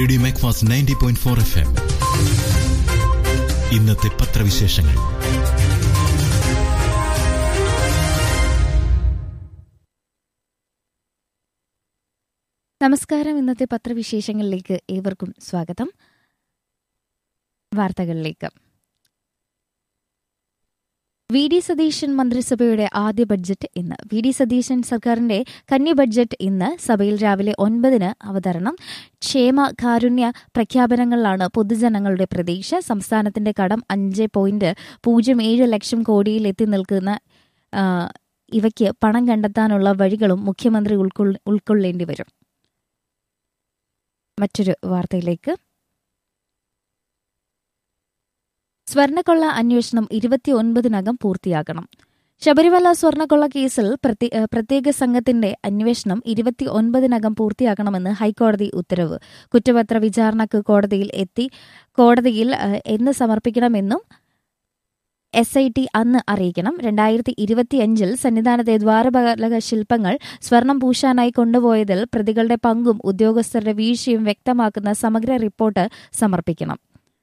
radio Macfast ninety point four F M ഇന്നത്തെ പത്രവിശേഷങ്ങൾ നമസ്കാരം ഇന്നത്തെ പത്രവിശേഷങ്ങളിലേക്ക് ഏവർക്കും സ്വാഗതം വാർത്തകളിലേക്ക് വി ഡി സതീശൻ മന്ത്രിസഭയുടെ ആദ്യ ബഡ്ജറ്റ് ഇന്ന് വി ഡി സതീശൻ സർക്കാരിന്റെ കന്നി ബഡ്ജറ്റ് ഇന്ന് സഭയിൽ രാവിലെ ഒൻപതിന് അവതരണം ക്ഷേമ കാരുണ്യ പ്രഖ്യാപനങ്ങളിലാണ് പൊതുജനങ്ങളുടെ പ്രതീക്ഷ സംസ്ഥാനത്തിന്റെ കടം അഞ്ച് പോയിന്റ് പൂജ്യം ഏഴ് ലക്ഷം കോടിയിൽ എത്തി നിൽക്കുന്ന ആ, ഇവയ്ക്ക് പണം കണ്ടെത്താനുള്ള വഴികളും മുഖ്യമന്ത്രി ഉൾക്കൊള്ള- ഉൾക്കൊള്ളേണ്ടി വരും മറ്റൊരു വാർത്തയിലേക്ക് സ്വർണ്ണക്കൊള്ള അന്വേഷണം ഇരുപത്തിയൊൻപതിനകം പൂർത്തിയാക്കണം ശബരിമല സ്വർണ്ണക്കൊള്ള കേസിൽ പ്രത്യേ- ഏഹ് പ്രത്യേക സംഘത്തിന്റെ അന്വേഷണം ഇരുപത്തി ഒൻപതിനകം പൂർത്തിയാക്കണമെന്ന് ഹൈക്കോടതി ഉത്തരവ് കുറ്റപത്ര വിചാരണക്ക് കോടതിയിൽ എത്തി കോടതിയിൽ ഏഹ്, എന്ന് സമർപ്പിക്കണമെന്നും എസ് ഐ ടി അന്ന് അറിയിക്കണം രണ്ടായിരത്തി ഇരുപത്തിയഞ്ചിൽ സന്നിധാനത്തെ ദ്വാരപാലക ശില്പങ്ങൾ സ്വർണം പൂശാനായി കൊണ്ടുപോയതിൽ പ്രതികളുടെ പങ്കും ഉദ്യോഗസ്ഥരുടെ വീഴ്ചയും വ്യക്തമാക്കുന്ന സമഗ്ര റിപ്പോർട്ട് സമർപ്പിക്കണം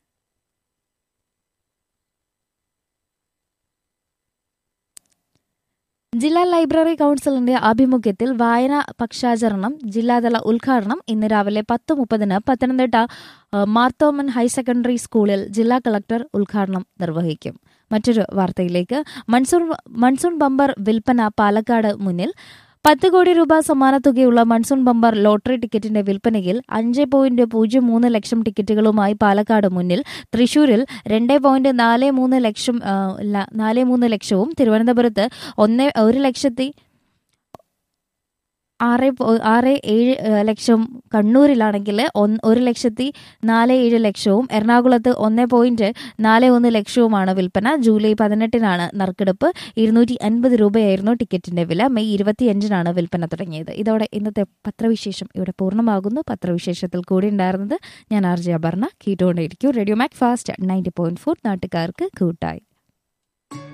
ജില്ലാ ലൈബ്രറി കൌൺസിലിന്റെ ആഭിമുഖ്യത്തിൽ വായനാ പക്ഷാചരണം ജില്ലാതല ഉദ്ഘാടനം ഇന്ന് രാവിലെ പത്ത് മുപ്പതിന് പത്തനംതിട്ട ആ, മാർത്തോമൻ ഹയർ സെക്കൻഡറി സ്കൂളിൽ ജില്ലാ കളക്ടർ ഉദ്ഘാടനം നിർവഹിക്കും മറ്റൊരു വാർത്തയിലേക്ക് മൺസൂൺ മൺസൂൺ ബമ്പർ വിൽപ്പന പാലക്കാട് മുന്നിൽ പത്ത് കോടി രൂപ സമ്മാനത്തുകയുള്ള മൺസൂൺ ബമ്പർ ലോട്ടറി ടിക്കറ്റിന്റെ വിൽപ്പനയിൽ അഞ്ച് പോയിന്റ് പൂജ്യം മൂന്ന് ലക്ഷം ടിക്കറ്റുകളുമായി പാലക്കാട് മുന്നിൽ തൃശൂരിൽ രണ്ട് പോയിന്റ് നാല് മൂന്ന് ലക്ഷം ആ, ല- നാല് മൂന്ന് ലക്ഷവും തിരുവനന്തപുരത്ത് ഒന്ന് ഒരു ലക്ഷത്തി ആറ് പോ- ആറ് ഏഴ് ഏ, ലക്ഷം കണ്ണൂരിലാണെങ്കിൽ ഒന്ന് ഒരു ലക്ഷത്തി നാല് ഏഴ് ലക്ഷവും എറണാകുളത്ത് ഒന്ന് പോയിന്റ് നാല് ഒന്ന് ലക്ഷവുമാണ് വിൽപ്പന ജൂലൈ പതിനെട്ടിനാണ് നറുക്കെടുപ്പ് ഇരുന്നൂറ്റി അൻപത് രൂപയായിരുന്നു ടിക്കറ്റിന്റെ വില മെയ് ഇരുപത്തിയഞ്ചിനാണ് വിൽപ്പന തുടങ്ങിയത് ഇതോടെ ഇന്നത്തെ പത്രവിശേഷം ഇവിടെ പൂർണ്ണമാകുന്നു പത്രവിശേഷത്തിൽ കൂടി ഉണ്ടായിരുന്നത് ഞാൻ ആർ ജെ അപർണ കേട്ടുകൊണ്ടേയിരിക്കും radio Mac Fast ninety point four നാട്ടുകാർക്ക് കൂട്ടായി